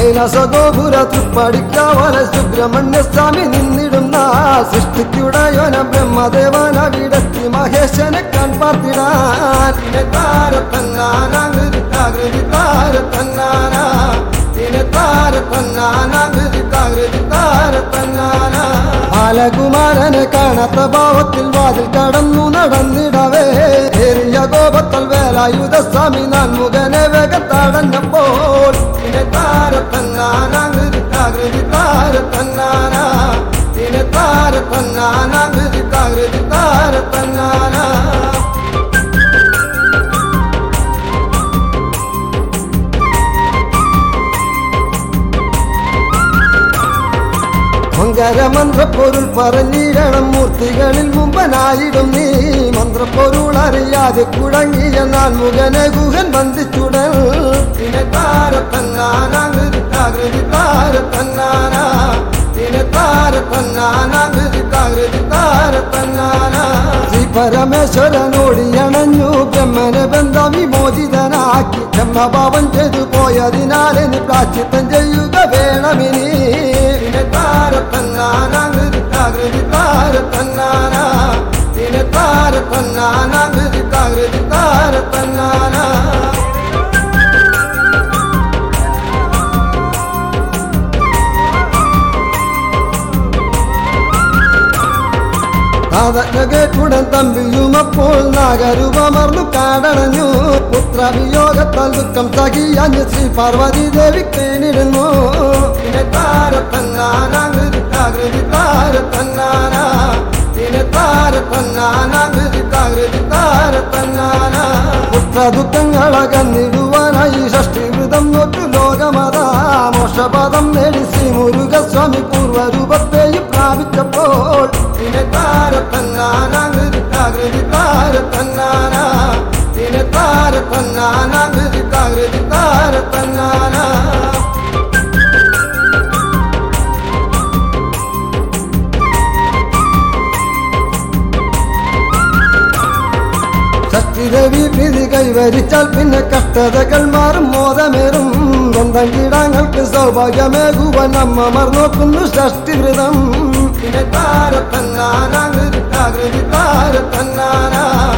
കൈലാസഗോപുര തൃപ്പടിക്കാവല സുബ്രഹ്മണ്യ സ്വാമി നിന്നിടുന്ന സൃഷ്ടിക്കുടയോന ബ്രഹ്മദേവന വിടത്തി മഹേശനെ കൺപാർത്തിടാൻ താര തന്നാനാകൃതി താകൃതി താര തന്നാന ഇതിനെ താര തന്നാനാകൃതി താകൃതി താര തന്നാന ബാലകുമാരനെ കാണാത്ത ഭാവത്തിൽ വാതിൽ കടന്നു നടന്നിടവേ ഏറിയ കോപത്തൽ വേലായുധ സ്വാമി നാൻമുഖനെ വേഗത്തടഞ്ഞപ്പോൾ ഇതിനെ താര തന്നാനാകൃതി താകൃതി താര തന്നാന ഇതിനെ താര തന്നാനാകൃതി താകൃതി താര തന്നാന മന്ത്രപ്പൊരുൾ പറഞ്ഞിടണം മൂർത്തികളിൽ മുമ്പനായിടും നീ മന്ത്രപ്പൊരുൾ അറിയാതെ കുടങ്ങിയ നാൻ മുഖനെ ഗുഹൻ ബന്ധിച്ചുടൽ പിന്നെ താര തന്നാനാകൃതി താകൃതി താര തന്നാന പിന്നെ താര തന്നാനാകൃതി താകൃതി താര തന്നാന ശ്രീ പരമേശ്വരനോടിയണഞ്ഞു ബ്രഹ്മനെ ബന്ധം വിമോചിതനാക്കി ബ്രഹ്മഭാവം ചെയ്തു പോയതിനാലിന് പ്രാച്ചിത്തം ചെയ്യുക വേണമിനി പിന്നെ താര തന്നാനാകൃതി താകൃതി താര തന്നാന പിന്നെ താര തന്നാനാകൃതി താകൃതി താര തന്നാന കേട്ടുടൻ തമ്പിയുമപ്പോൾ നാഗരൂപമർന്നു കാടണഞ്ഞു പുത്രവിയോഗത്താൽ ദുഃഖം സഹിയഞ്ഞ് ശ്രീ പാർവതി ദേവി കേണിടുന്നു പിന്നെ താര തന്നാനാകൃതി താകൃതി താര തന്നാന പിന്നെ താര തന്നാനാകൃതി താകൃതി താര തന്നാന പുത്ര ദുഃഖങ്ങളകന്നിടുവാനായി ഷഷ്ടിവൃതം നോറ്റു ലോകമതാ മോക്ഷപദം നേടി ശ്രീ മുരുകസ്വാമി പൂർവരൂപത്തെയും പ്രാപിച്ചപ്പോൾ പിന്നെ താര തന്നാനാകൃതി താകൃതി താര തന്നാന പിന്നെ താര തന്നാനാകൃതി താകൃതി താര തന്നാന ഷഷ്ടിദേവി പ്രീതി കൈവരിച്ചാൽ പിന്നെ കഷ്ടതകൾ മാറും മോദമേറും സ്വന്തം കീടാങ്ങൾക്ക് സൗഭാഗ്യമേകുവൻ അമ്മമാർ നോക്കുന്നു ഷഷ്ടിവൃതം പിന്നെ താര തന്നാനാകൃതി താകൃതി താര തന്നാന